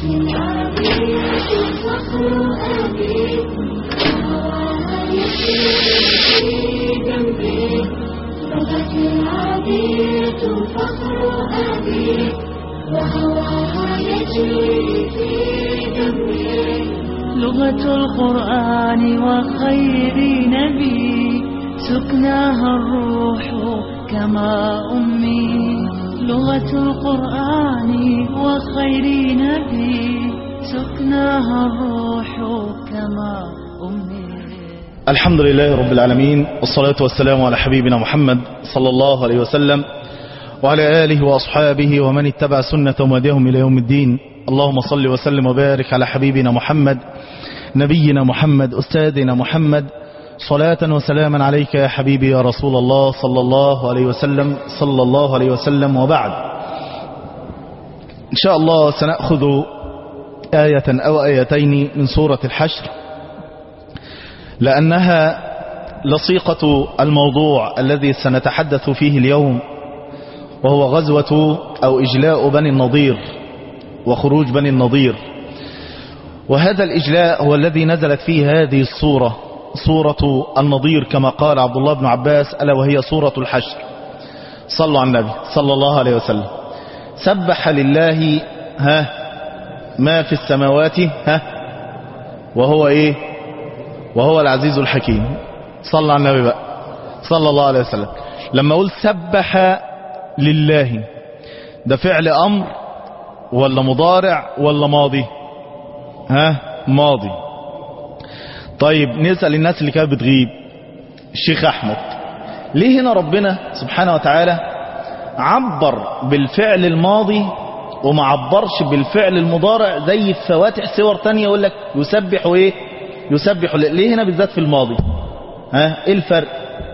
العبيد فخر أبي وهواها يسير في دمي لغة العبيد فخر أبي وهواها يجري في دمي لغة القرآن وخير نبي سكناها الروح كما أمي لغة القرآن وخير نبي سكناها الروح كما أمي الحمد لله رب العالمين والصلاة والسلام على حبيبنا محمد صلى الله عليه وسلم وعلى آله وأصحابه ومن اتبع سنة ومديهم إلى يوم الدين اللهم صل وسلم وبارك على حبيبنا محمد نبينا محمد أستاذنا محمد صلاة وسلاما عليك يا حبيبي يا رسول الله صلى الله عليه وسلم صلى الله عليه وسلم وبعد إن شاء الله سنأخذ آية أو آيتين من سورة الحشر لأنها لصيقة الموضوع الذي سنتحدث فيه اليوم وهو غزوة أو إجلاء بني النضير وخروج بني النضير وهذا الإجلاء هو الذي نزلت فيه هذه الصورة صورة النضير كما قال عبد الله بن عباس ألا وهي صورة الحشر صلوا على النبي صلى الله عليه وسلم سبح لله ها ما في السماوات ها وهو ايه وهو العزيز الحكيم صلى على النبي بقى صلى الله عليه وسلم لما اقول سبح لله ده فعل امر ولا مضارع ولا ماضي ها ماضي طيب نسأل الناس اللي كانت بتغيب الشيخ احمد ليه هنا ربنا سبحانه وتعالى عبر بالفعل الماضي وما عبرش بالفعل المضارع زي في فواتح صور تانية يقول لك يسبح ايه يسبح ليه هنا بالذات في الماضي ها ايه الفرق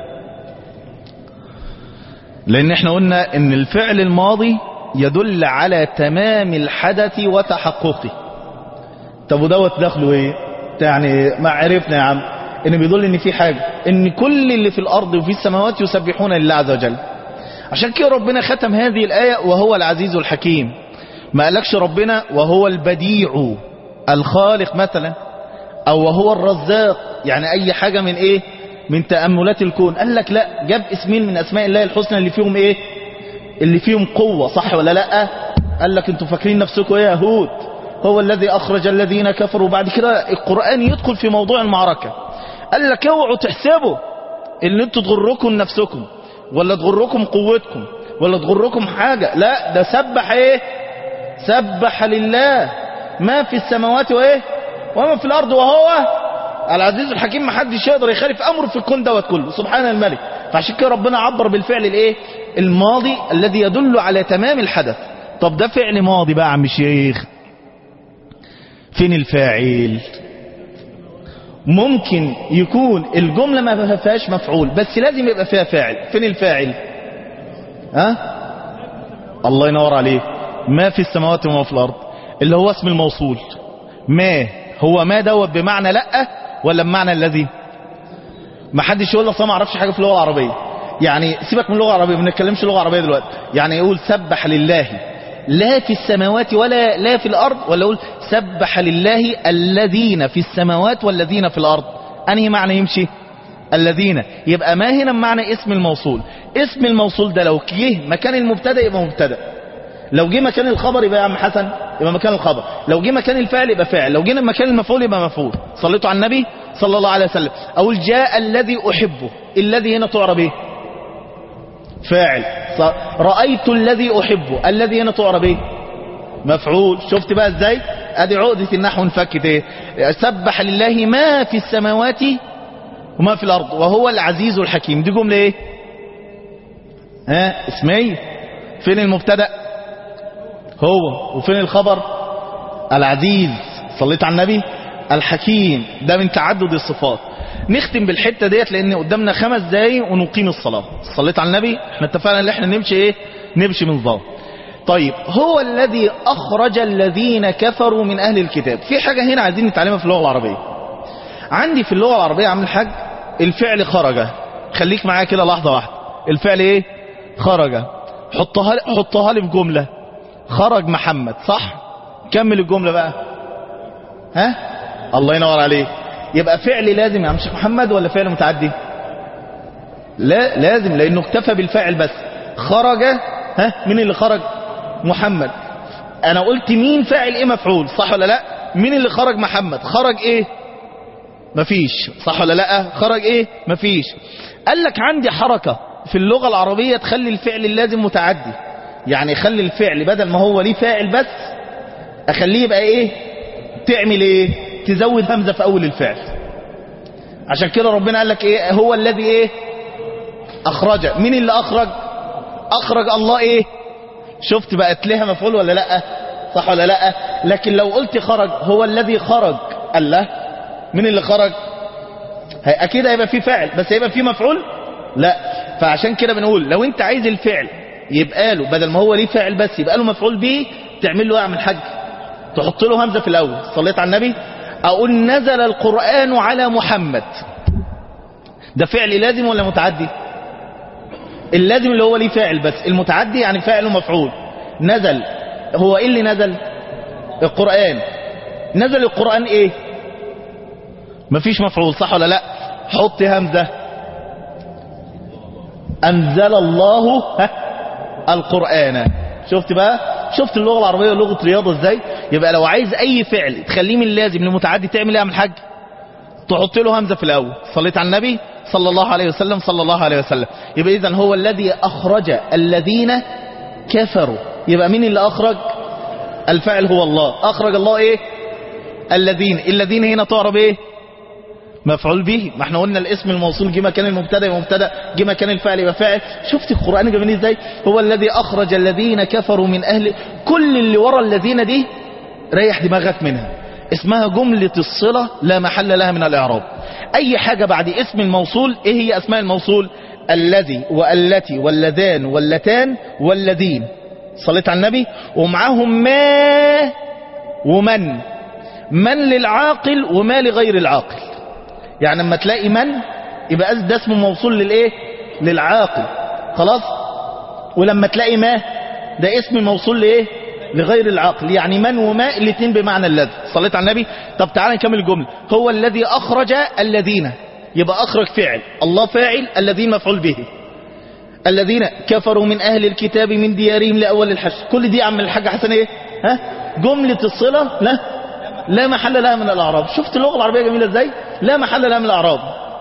لان احنا قلنا ان الفعل الماضي يدل على تمام الحدث وتحققه طب ودوت دخله ايه يعني ما عرفنا يا عم ان بيدل ان في حاجة ان كل اللي في الارض وفي السماوات يسبحون لله عز وجل عشان كده ربنا ختم هذه الآية وهو العزيز الحكيم ما قالكش ربنا وهو البديع الخالق مثلا او وهو الرزاق يعني اي حاجة من ايه من تأملات الكون قال لك لا جاب اسمين من اسماء الله الحسنى اللي فيهم ايه اللي فيهم قوة صح ولا لا قال لك انتوا فاكرين نفسكم ايه يهود هو الذي اخرج الذين كفروا بعد كده القرآن يدخل في موضوع المعركة قال لك اوعوا تحسبوا ان انتوا تغركم نفسكم ولا تغركم قوتكم ولا تغركم حاجة لا ده سبح ايه سبح لله ما في السماوات وايه وما في الارض وهو العزيز الحكيم محدش يقدر يخالف امره في الكون دوت كله سبحان الملك فعشان كده ربنا عبر بالفعل الايه الماضي الذي يدل على تمام الحدث طب ده فعل ماضي بقى يا عم الشيخ فين الفاعل ممكن يكون الجملة ما فيهاش مفعول بس لازم يبقى فيها فاعل فين الفاعل ها الله ينور عليك ما في السماوات وما في الأرض اللي هو اسم الموصول ما هو ما دوت بمعنى لا ولا بمعنى الذي ما حدش يقول لك ما اعرفش حاجة في اللغة العربية يعني سيبك من اللغة العربية ما بنتكلمش لغة عربية دلوقتي يعني يقول سبح لله لا في السماوات ولا لا في الأرض ولا يقول سبح لله الذين في السماوات والذين في الأرض أنهي معنى يمشي الذين يبقى ما هنا معنى اسم الموصول اسم الموصول ده لو جه مكان المبتدا يبقى مبتدا لو جه مكان الخبر يبقى يا عم حسن يبقى مكان الخبر لو جه مكان الفعل يبقى فاعل لو جه مكان المفعول يبقى مفعول صليتوا على النبي صلى الله عليه وسلم أقول جاء الذي أحبه الذي هنا تعرب ايه فاعل رأيت الذي أحبه الذي هنا تعرب ايه مفعول شفت بقى ازاي ادي عقدة النحو انفكت ايه سبح لله ما في السماوات وما في الارض وهو العزيز الحكيم دي جملة ايه ها اسمية فين المبتدا هو وفين الخبر العزيز صليت على النبي الحكيم ده من تعدد الصفات نختم بالحتة ديت لان قدامنا خمس دقايق ونقيم الصلاة صليت على النبي احنا اتفقنا ان احنا نمشي ايه نمشي من ظاهر طيب هو الذي اخرج الذين كفروا من اهل الكتاب في حاجة هنا عايزين نتعلمها في اللغة العربية عندي في اللغة العربية عامل حاج الفعل خرج خليك معايا كده لحظة واحدة الفعل ايه خرج حطها حطها لي في جملة خرج محمد صح كمل الجملة بقى ها الله ينور عليك يبقى فعل لازم يا عم شيخ محمد ولا فعل متعدي لا لازم لانه اكتفى بالفاعل بس خرج ها مين اللي خرج محمد انا قلت مين فاعل ايه مفعول صح ولا لا مين اللي خرج محمد خرج ايه مفيش صح ولا لا خرج ايه مفيش قال لك عندي حركة في اللغة العربية تخلي الفعل اللازم متعدي يعني خلي الفعل بدل ما هو ليه فاعل بس اخليه يبقى ايه تعمل ايه تزود همزة في اول الفعل عشان كده ربنا قال لك ايه هو الذي ايه اخرج مين اللي اخرج اخرج الله ايه شفت بقت لها مفعول ولا لا صح ولا لا لكن لو قلت خرج هو الذي خرج الله مين اللي خرج هي اكيد هيبقى فيه فاعل بس هيبقى فيه مفعول لا فعشان كده بنقول لو انت عايز الفعل يبقى له بدل ما هو ليه فاعل بس يبقى له مفعول به تعمل له اعمل حاج تحط له همزه في الاول صليت على النبي اقول نزل القران على محمد ده فعل لازم ولا متعدي اللازم اللي هو ليه فاعل بس المتعدي يعني فاعل ومفعول نزل هو ايه اللي نزل القرآن نزل القرآن ايه مفيش مفعول صح ولا لا حط همزة انزل الله ها القرآن شفت بقى شفت اللغة العربية لغة رياضة ازاي يبقى لو عايز اي فعل تخليه من لازم لمتعدي تعمل ايه يا عم الحاج تحط له همزة في الاول صليت على النبي صلى الله عليه وسلم صلى الله عليه وسلم يبقى اذا هو الذي اخرج الذين كفروا يبقى مين اللي اخرج الفاعل هو الله اخرج الله ايه الذين الذين هنا تعرب ايه مفعول به ما احنا قلنا الاسم الموصول جه مكان المبتدا يبقى مبتدا جه مكان الفاعل يبقى فاعل شفت القران جميل ازاي هو الذي اخرج الذين كفروا من اهل كل اللي ورا الذين دي ريح دماغك منها اسمها جملة الصلة لا محل لها من الإعراب أي حاجة بعد اسم الموصول إيه هي أسماء الموصول الذي والتي واللذان واللتان والذين صليت على النبي ومعاهم ما ومن من للعاقل وما لغير العاقل يعني لما تلاقي من يبقى ده اسم موصول للايه للعاقل خلاص ولما تلاقي ما ده اسم موصول لايه لغير العقل يعني من وما الاثنين بمعنى الذي صليت على النبي طب تعالى نكمل الجملة هو الذي أخرج الذين يبقى أخرج فعل الله فاعل الذين مفعول به الذين كفروا من أهل الكتاب من ديارهم لأول الحشر كل دي عم الحاج حسن ايه ها جملة الصلة لا لا محل لها من الأعراب شفت اللغة العربية جميلة ازاي لا محل لها من الأعراب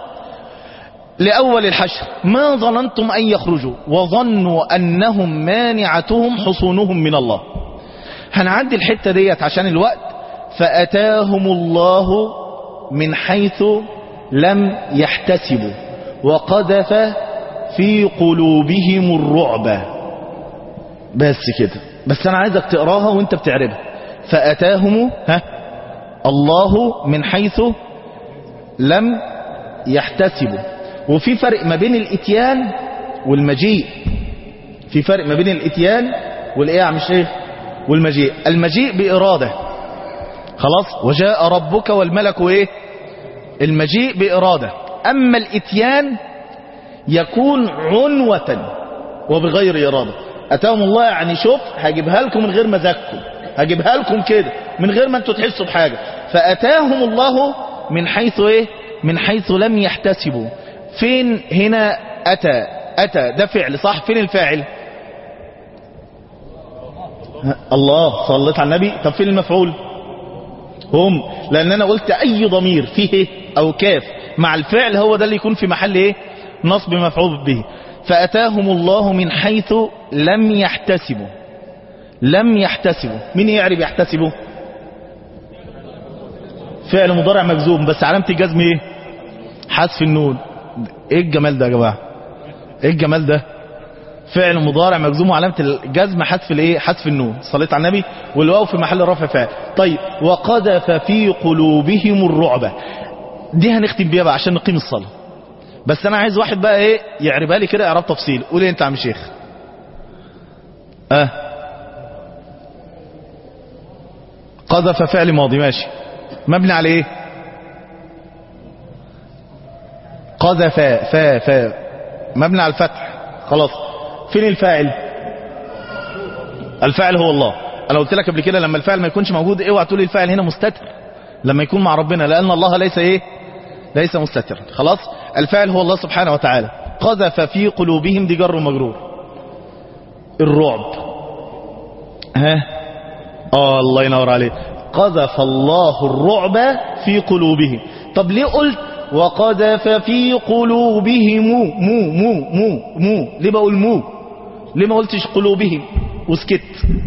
لأول الحشر ما ظننتم أن يخرجوا وظنوا أنهم مانعتهم حصونهم من الله هنعدي الحتة ديت عشان الوقت فأتاهم الله من حيث لم يحتسبوا وقذف في قلوبهم الرعب بس كده بس أنا عايزك تقراها وانت بتعربها فأتاهم ها الله من حيث لم يحتسبوا وفي فرق ما بين الاتيان والمجيء في فرق ما بين الاتيان والايه يا عم الشيخ والمجيء المجيء بإرادة خلاص وجاء ربك والملك ايه المجيء بإرادة أما الاتيان يكون عنوة وبغير إرادة أتاهم الله يعني شوف هجيبها لكم من غير مزاجكم هجيبها لكم كده من غير ما انتوا تحسوا بحاجة فأتاهم الله من حيث ايه من حيث لم يحتسبوا فين هنا أتى أتى ده فعل صح فين الفاعل الله صلت على النبي طب فين المفعول هم لأن أنا قلت أي ضمير فيه إيه؟ أو كاف مع الفعل هو ده اللي يكون في محل إيه نصب مفعول به فأتاهم الله من حيث لم يحتسبوا لم يحتسبوا مين يعرف يحتسبوا فعل مضارع مجزوم بس علامة الجزم ايه حذف النون ايه الجمال ده يا جماعه ايه الجمال ده فعل مضارع مجزوم وعلامه الجزم حذف الايه حذف النون صليت على النبي والواو في محل رفع فاعل طيب وقذف في قلوبهم الرعب دي هنختم بيها بقى عشان نقيم الصلاه بس انا عايز واحد بقى ايه يعربها لي كده اعراب تفصيل قول إيه انت يا عم شيخ اه قذف فعل ماضي ماشي مبني على ايه قذف فا فا مبني على الفتح خلاص فين الفاعل الفاعل هو الله انا قلت لك قبل كده لما الفعل ما يكونش موجود اوعى تقول الفاعل هنا مستتر لما يكون مع ربنا لان الله ليس ايه ليس مستتر خلاص الفاعل هو الله سبحانه وتعالى قذف في قلوبهم دي جر ومجرور الرعب ها آه الله ينور عليك قذف الله الرعب في قلوبهم طب ليه قلت وقذف في قلوبهم مو مو مو مو ليه بقول مو ليه ما قلتش قلوبهم وسكت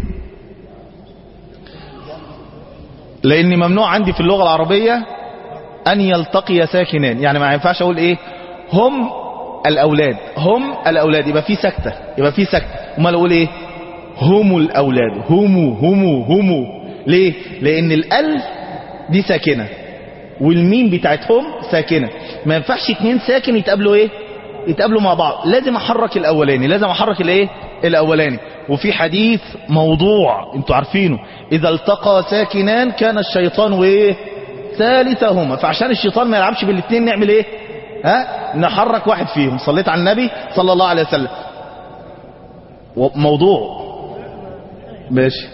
لان ممنوع عندي في اللغة العربية ان يلتقي ساكنان يعني ما ينفعش اقول ايه هم الاولاد هم الاولاد يبقى في سكتة يبقى في سكتة امال اقول ايه هم الاولاد هم هم هم ليه لان الالف دي ساكنة والميم بتاعتهم ساكنة ما ينفعش اتنين ساكن يتقابلوا ايه يتقابلوا مع بعض لازم احرك الاولاني لازم احرك الايه الاولاني وفي حديث موضوع انتوا عارفينه اذا التقى ساكنان كان الشيطان وايه ثالثهما فعشان الشيطان ما يلعبش بالاثنين نعمل ايه ها نحرك واحد فيهم صليت على النبي صلى الله عليه وسلم موضوع ماشي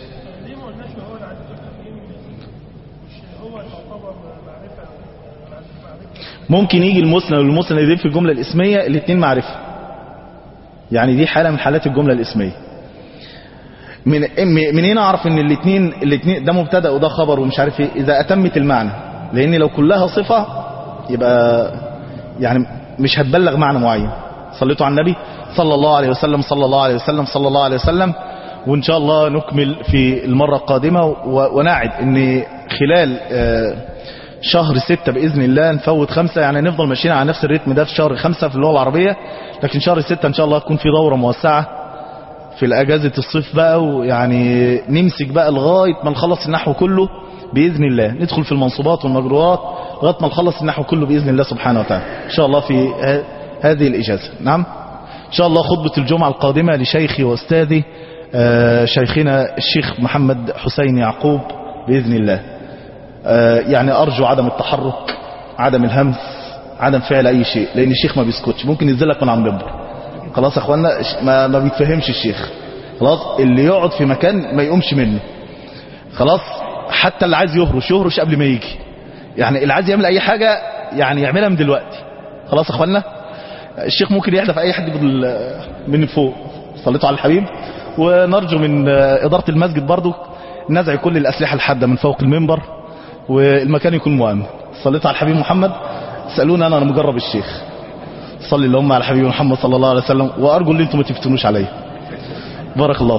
ممكن يجي المسند والمسند دي في الجملة الاسمية الاثنين معرفة يعني دي حالة من حالات الجملة الاسمية من من هنا اعرف ان الاثنين الاثنين ده مبتدا وده خبر ومش عارف ايه اذا اتمت المعنى لان لو كلها صفة يبقى يعني مش هتبلغ معنى معين صليتوا على النبي صلى الله عليه وسلم صلى الله عليه وسلم صلى الله عليه وسلم وان شاء الله نكمل في المرة القادمة ونعد ان خلال شهر ستة بإذن الله نفوت خمسة يعني نفضل ماشيين على نفس الريتم ده في شهر خمسة في اللغة العربية لكن شهر ستة ان شاء الله تكون في دورة موسعة في الأجازة الصيف بقى ويعني نمسك بقى لغاية ما نخلص النحو كله بإذن الله ندخل في المنصوبات والمجروات لغاية ما نخلص النحو كله بإذن الله سبحانه وتعالى إن شاء الله في هذه الإجازة نعم إن شاء الله خطبة الجمعة القادمة لشيخي وأستاذي شيخنا الشيخ محمد حسين يعقوب بإذن الله يعني أرجو عدم التحرك عدم الهمس عدم فعل أي شيء لأن الشيخ ما بيسكتش ممكن ينزلك من على المنبر خلاص يا أخوانا ما, ما بيتفهمش الشيخ خلاص اللي يقعد في مكان ما يقومش منه خلاص حتى اللي عايز يهرش يهرش قبل ما يجي يعني اللي عايز يعمل أي حاجة يعني يعملها من دلوقتي خلاص يا أخوانا الشيخ ممكن يحدث أي حد من فوق صليتوا على الحبيب ونرجو من إدارة المسجد برضو نزع كل الأسلحة الحادة من فوق المنبر والمكان يكون مؤمن صليت على الحبيب محمد سألوني أنا أنا مجرب الشيخ صلي اللهم على الحبيب محمد صلى الله عليه وسلم وأرجو اللي انتم ما تفتنوش عليه بارك الله